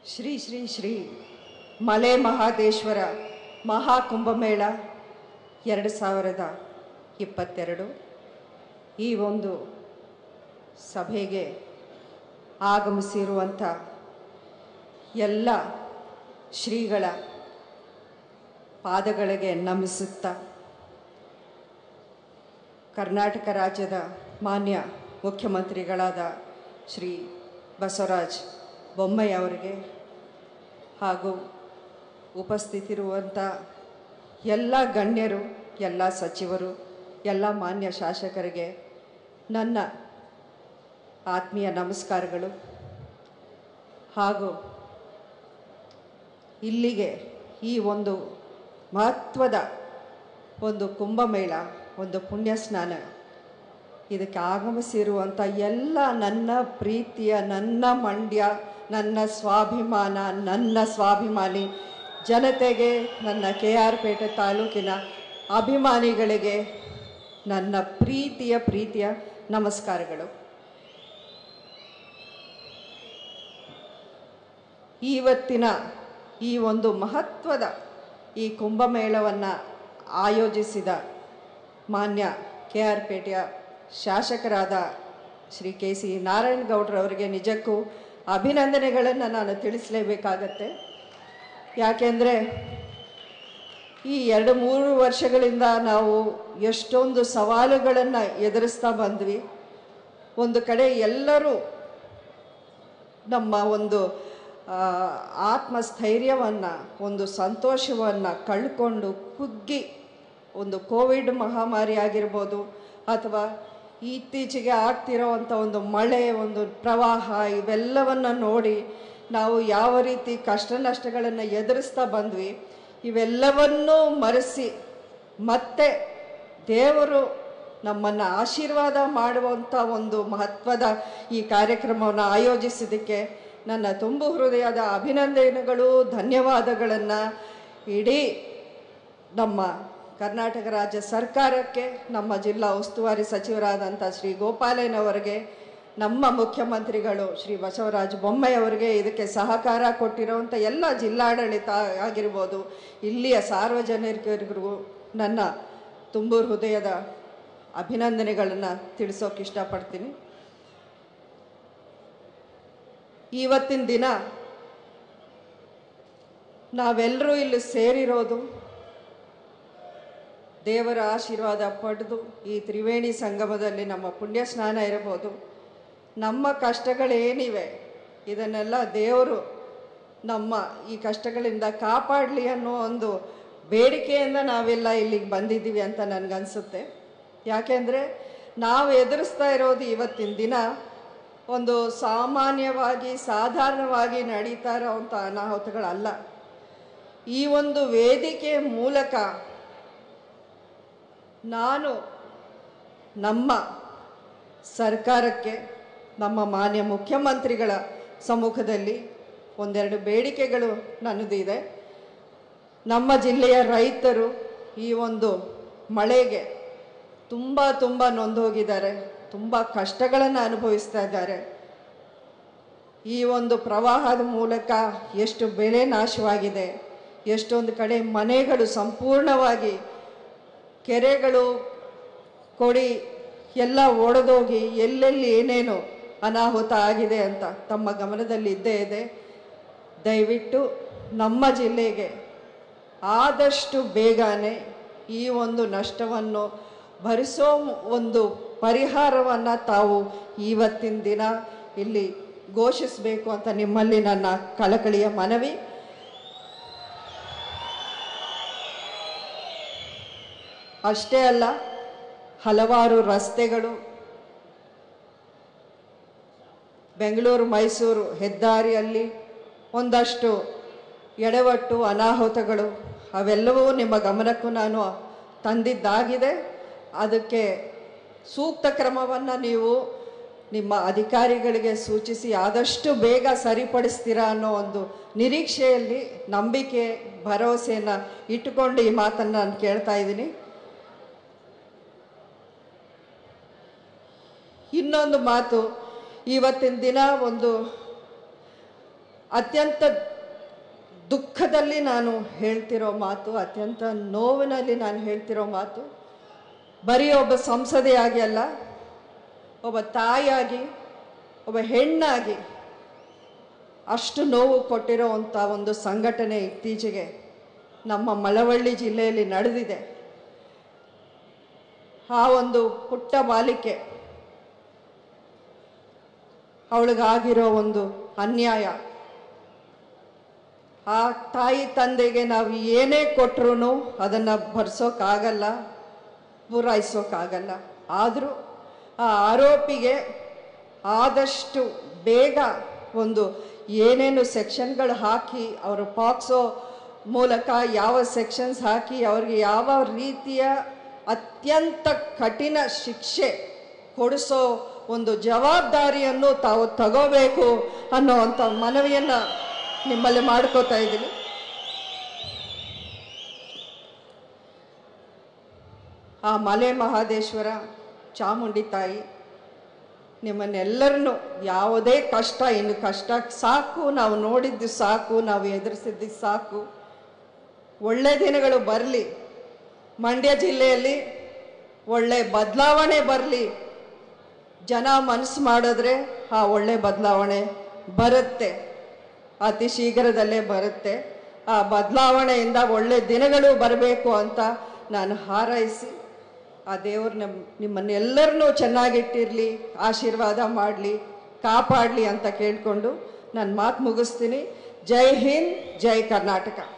ಶ್ರೀ ಶ್ರೀ ಶ್ರೀ ಮಲೆ ಮಹಾದೇಶ್ವರ ಮಹಾಕುಂಭಮೇಳ ಎರಡು ಸಾವಿರದ ಇಪ್ಪತ್ತೆರಡು ಈ ಒಂದು ಸಭೆಗೆ ಆಗಮಿಸಿರುವಂಥ ಎಲ್ಲ ಶ್ರೀಗಳ ಪಾದಗಳಿಗೆ ನಮಿಸುತ್ತಾ ಕರ್ನಾಟಕ ರಾಜ್ಯದ ಮಾನ್ಯ ಮುಖ್ಯಮಂತ್ರಿಗಳಾದ ಶ್ರೀ ಬಸವರಾಜ್ ಬೊಮ್ಮಾಯಿ ಅವರಿಗೆ ಹಾಗೂ ಉಪಸ್ಥಿತಿರುವಂಥ ಎಲ್ಲ ಗಣ್ಯರು ಎಲ್ಲ ಸಚಿವರು ಎಲ್ಲ ಮಾನ್ಯ ಶಾಸಕರಿಗೆ ನನ್ನ ಆತ್ಮೀಯ ನಮಸ್ಕಾರಗಳು ಹಾಗೂ ಇಲ್ಲಿಗೆ ಈ ಒಂದು ಮಹತ್ವದ ಒಂದು ಕುಂಭಮೇಳ ಒಂದು ಪುಣ್ಯ ಸ್ನಾನ ಇದಕ್ಕೆ ಆಗಮಿಸಿರುವಂಥ ಎಲ್ಲ ನನ್ನ ಪ್ರೀತಿಯ ನನ್ನ ಮಂಡ್ಯ ನನ್ನ ಸ್ವಾಭಿಮಾನ ನನ್ನ ಸ್ವಾಭಿಮಾನಿ ಜನತೆಗೆ ನನ್ನ ಕೆ ಆರ್ ಪೇಟೆ ತಾಲೂಕಿನ ಅಭಿಮಾನಿಗಳಿಗೆ ನನ್ನ ಪ್ರೀತಿಯ ಪ್ರೀತಿಯ ನಮಸ್ಕಾರಗಳು ಇವತ್ತಿನ ಈ ಒಂದು ಮಹತ್ವದ ಈ ಕುಂಭಮೇಳವನ್ನು ಆಯೋಜಿಸಿದ ಮಾನ್ಯ ಕೆ ಆರ್ ಪೇಟೆಯ ಶಾಸಕರಾದ ಶ್ರೀ ಕೆ ಸಿ ನಾರಾಯಣಗೌಡ್ರವರಿಗೆ ನಿಜಕ್ಕೂ ಅಭಿನಂದನೆಗಳನ್ನು ನಾನು ತಿಳಿಸಲೇಬೇಕಾಗತ್ತೆ ಯಾಕೆಂದರೆ ಈ ಎರಡು ಮೂರು ವರ್ಷಗಳಿಂದ ನಾವು ಎಷ್ಟೊಂದು ಸವಾಲುಗಳನ್ನು ಎದುರಿಸ್ತಾ ಬಂದ್ವಿ ಒಂದು ಕಡೆ ಎಲ್ಲರೂ ನಮ್ಮ ಒಂದು ಆ, ಆತ್ಮಸ್ಥೈರ್ಯವನ್ನು ಒಂದು ಸಂತೋಷವನ್ನು ಕಳ್ಕೊಂಡು ಕುಗ್ಗಿ ಒಂದು ಕೋವಿಡ್ ಮಹಾಮಾರಿ ಆಗಿರ್ಬೋದು ಅಥವಾ ಇತ್ತೀಚೆಗೆ ಆಗ್ತಿರೋವಂಥ ಒಂದು ಮಳೆ ಒಂದು ಪ್ರವಾಹ ಇವೆಲ್ಲವನ್ನು ನೋಡಿ ನಾವು ಯಾವ ರೀತಿ ಕಷ್ಟ ನಷ್ಟಗಳನ್ನು ಎದುರಿಸ್ತಾ ಬಂದ್ವಿ ಇವೆಲ್ಲವನ್ನೂ ಮರೆಸಿ ಮತ್ತೆ ದೇವರು ನಮ್ಮನ್ನು ಆಶೀರ್ವಾದ ಮಾಡುವಂಥ ಒಂದು ಮಹತ್ವದ ಈ ಕಾರ್ಯಕ್ರಮವನ್ನು ಆಯೋಜಿಸಿದ್ದಕ್ಕೆ ನನ್ನ ತುಂಬು ಹೃದಯದ ಅಭಿನಂದನೆಗಳು ಧನ್ಯವಾದಗಳನ್ನು ಇಡೀ ನಮ್ಮ ಕರ್ನಾಟಕ ರಾಜ್ಯ ಸರ್ಕಾರಕ್ಕೆ ನಮ್ಮ ಜಿಲ್ಲಾ ಉಸ್ತುವಾರಿ ಸಚಿವರಾದಂಥ ಶ್ರೀ ಗೋಪಾಲಯ್ಯನವರಿಗೆ ನಮ್ಮ ಮುಖ್ಯಮಂತ್ರಿಗಳು ಶ್ರೀ ಬಸವರಾಜ ಬೊಮ್ಮಾಯಿ ಅವರಿಗೆ ಇದಕ್ಕೆ ಸಹಕಾರ ಕೊಟ್ಟಿರುವಂಥ ಎಲ್ಲ ಜಿಲ್ಲಾಡಳಿತ ಆಗಿರ್ಬೋದು ಇಲ್ಲಿಯ ಸಾರ್ವಜನಿಕರಿಗೂ ನನ್ನ ತುಂಬು ಹೃದಯದ ಅಭಿನಂದನೆಗಳನ್ನು ತಿಳಿಸೋಕೆ ಇಷ್ಟಪಡ್ತೀನಿ ಇವತ್ತಿನ ದಿನ ನಾವೆಲ್ಲರೂ ಇಲ್ಲಿ ಸೇರಿರೋದು ದೇವರ ಆಶೀರ್ವಾದ ಪಡೆದು ಈ ತ್ರಿವೇಣಿ ಸಂಗಮದಲ್ಲಿ ನಮ್ಮ ಪುಣ್ಯ ಸ್ನಾನ ಇರಬಹುದು ನಮ್ಮ ಕಷ್ಟಗಳೇನಿವೆ ಇದನ್ನೆಲ್ಲ ದೇವರು ನಮ್ಮ ಈ ಕಷ್ಟಗಳಿಂದ ಕಾಪಾಡಲಿ ಅನ್ನೋ ಒಂದು ಬೇಡಿಕೆಯಿಂದ ನಾವೆಲ್ಲ ಇಲ್ಲಿಗೆ ಬಂದಿದ್ದೀವಿ ಅಂತ ನನಗನ್ಸುತ್ತೆ ಯಾಕೆಂದರೆ ನಾವು ಎದುರಿಸ್ತಾ ಇರೋದು ಇವತ್ತಿನ ದಿನ ಒಂದು ಸಾಮಾನ್ಯವಾಗಿ ಸಾಧಾರಣವಾಗಿ ನಡೀತಾ ಇರೋವಂಥ ಅನಾಹುತಗಳಲ್ಲ ಈ ಒಂದು ವೇದಿಕೆ ಮೂಲಕ ನಾನು ನಮ್ಮ ಸರ್ಕಾರಕ್ಕೆ ನಮ್ಮ ಮಾನ್ಯ ಮುಖ್ಯಮಂತ್ರಿಗಳ ಸಮ್ಮುಖದಲ್ಲಿ ಒಂದೆರಡು ಬೇಡಿಕೆಗಳು ನನ್ನದಿದೆ ನಮ್ಮ ಜಿಲ್ಲೆಯ ರೈತರು ಈ ಒಂದು ಮಳೆಗೆ ತುಂಬ ತುಂಬ ನೊಂದು ಹೋಗಿದ್ದಾರೆ ತುಂಬ ಕಷ್ಟಗಳನ್ನು ಅನುಭವಿಸ್ತಾ ಇದ್ದಾರೆ ಈ ಒಂದು ಪ್ರವಾಹದ ಮೂಲಕ ಎಷ್ಟು ಬೆಳೆ ನಾಶವಾಗಿದೆ ಎಷ್ಟೊಂದು ಕಡೆ ಮನೆಗಳು ಸಂಪೂರ್ಣವಾಗಿ ಕೆರೆಗಳು ಕೊಡಿ ಎಲ್ಲ ಒಡೆದೋಗಿ ಎಲ್ಲೆಲ್ಲಿ ಏನೇನು ಅನಾಹುತ ಆಗಿದೆ ಅಂತ ತಮ್ಮ ಗಮನದಲ್ಲಿ ಇದ್ದೇ ಇದೆ ದಯವಿಟ್ಟು ನಮ್ಮ ಜಿಲ್ಲೆಗೆ ಆದಷ್ಟು ಬೇಗನೆ ಈ ಒಂದು ನಷ್ಟವನ್ನು ಭರಿಸೋ ಒಂದು ಪರಿಹಾರವನ್ನು ತಾವು ಇವತ್ತಿನ ದಿನ ಇಲ್ಲಿ ಘೋಷಿಸಬೇಕು ಅಂತ ನಿಮ್ಮಲ್ಲಿ ನನ್ನ ಕಳಕಳಿಯ ಮನವಿ ಅಷ್ಟೇ ಅಲ್ಲ ಹಲವಾರು ರಸ್ತೆಗಳು ಬೆಂಗಳೂರು ಮೈಸೂರು ಹೆದ್ದಾರಿಯಲ್ಲಿ ಒಂದಷ್ಟು ಎಡವಟ್ಟು ಅನಾಹುತಗಳು ಅವೆಲ್ಲವೂ ನಿಮ್ಮ ಗಮನಕ್ಕೂ ನಾನು ತಂದಿದ್ದಾಗಿದೆ ಅದಕ್ಕೆ ಸೂಕ್ತ ಕ್ರಮವನ್ನು ನೀವು ನಿಮ್ಮ ಅಧಿಕಾರಿಗಳಿಗೆ ಸೂಚಿಸಿ ಆದಷ್ಟು ಬೇಗ ಸರಿಪಡಿಸ್ತೀರಾ ಅನ್ನೋ ಒಂದು ನಿರೀಕ್ಷೆಯಲ್ಲಿ ನಂಬಿಕೆ ಭರವಸೆಯನ್ನು ಇಟ್ಟುಕೊಂಡು ಈ ಮಾತನ್ನು ನಾನು ಕೇಳ್ತಾ ಇದ್ದೀನಿ ಇನ್ನೊಂದು ಮಾತು ಇವತ್ತಿನ ದಿನ ಒಂದು ಅತ್ಯಂತ ದುಃಖದಲ್ಲಿ ನಾನು ಹೇಳ್ತಿರೋ ಮಾತು ಅತ್ಯಂತ ನೋವಿನಲ್ಲಿ ನಾನು ಹೇಳ್ತಿರೋ ಮಾತು ಬರೀ ಒಬ್ಬ ಸಂಸದೆಯಾಗಿ ಅಲ್ಲ ಒಬ್ಬ ತಾಯಿಯಾಗಿ ಒಬ್ಬ ಹೆಣ್ಣಾಗಿ ಅಷ್ಟು ನೋವು ಕೊಟ್ಟಿರೋವಂಥ ಒಂದು ಸಂಘಟನೆ ಇತ್ತೀಚೆಗೆ ನಮ್ಮ ಮಳವಳ್ಳಿ ಜಿಲ್ಲೆಯಲ್ಲಿ ನಡೆದಿದೆ ಆ ಒಂದು ಪುಟ್ಟ ಬಾಲಿಕೆ ಅವಳಿಗಾಗಿರೋ ಒಂದು ಅನ್ಯಾಯ ಆ ತಾಯಿ ತಂದೆಗೆ ನಾವು ಏನೇ ಕೊಟ್ರು ಅದನ್ನು ಭರಿಸೋಕ್ಕಾಗಲ್ಲ ಪೂರೈಸೋಕ್ಕಾಗಲ್ಲ ಆದರೂ ಆ ಆರೋಪಿಗೆ ಆದಷ್ಟು ಬೇಗ ಒಂದು ಏನೇನು ಸೆಕ್ಷನ್ಗಳು ಹಾಕಿ ಅವರು ಪಾಕ್ಸೋ ಮೂಲಕ ಯಾವ ಸೆಕ್ಷನ್ಸ್ ಹಾಕಿ ಅವ್ರಿಗೆ ಯಾವ ರೀತಿಯ ಅತ್ಯಂತ ಕಠಿಣ ಶಿಕ್ಷೆ ಕೊಡಿಸೋ ಒಂದು ಜವಾಬ್ದಾರಿಯನ್ನು ತಾವು ತಗೋಬೇಕು ಅನ್ನೋವಂಥ ಮನವಿಯನ್ನು ನಿಮ್ಮಲ್ಲಿ ಮಾಡ್ಕೋತಾ ಇದ್ದೀನಿ ಆ ಮಲೆ ಮಹಾದೇಶ್ವರ ಚಾಮುಂಡಿ ತಾಯಿ ನಿಮ್ಮನ್ನೆಲ್ಲರನ್ನು ಯಾವುದೇ ಕಷ್ಟ ಇನ್ನು ಕಷ್ಟ ಸಾಕು ನಾವು ನೋಡಿದ್ದು ಸಾಕು ನಾವು ಎದುರಿಸಿದ್ದು ಸಾಕು ಒಳ್ಳೆ ದಿನಗಳು ಬರಲಿ ಮಂಡ್ಯ ಜಿಲ್ಲೆಯಲ್ಲಿ ಒಳ್ಳೆ ಬದಲಾವಣೆ ಬರಲಿ ಜನ ಮನಸ್ಸು ಮಾಡಿದ್ರೆ ಆ ಒಳ್ಳೆ ಬದಲಾವಣೆ ಬರುತ್ತೆ ಅತಿ ಶೀಘ್ರದಲ್ಲೇ ಬರುತ್ತೆ ಆ ಬದಲಾವಣೆಯಿಂದ ಒಳ್ಳೆ ದಿನಗಳು ಬರಬೇಕು ಅಂತ ನಾನು ಹಾರೈಸಿ ಆ ದೇವ್ರು ನಮ್ಮ ನಿಮ್ಮನ್ನೆಲ್ಲರನ್ನೂ ಚೆನ್ನಾಗಿಟ್ಟಿರಲಿ ಆಶೀರ್ವಾದ ಮಾಡಲಿ ಕಾಪಾಡಲಿ ಅಂತ ಕೇಳಿಕೊಂಡು ನಾನು ಮಾತು ಮುಗಿಸ್ತೀನಿ ಜೈ ಹಿಂದ್ ಜೈ ಕರ್ನಾಟಕ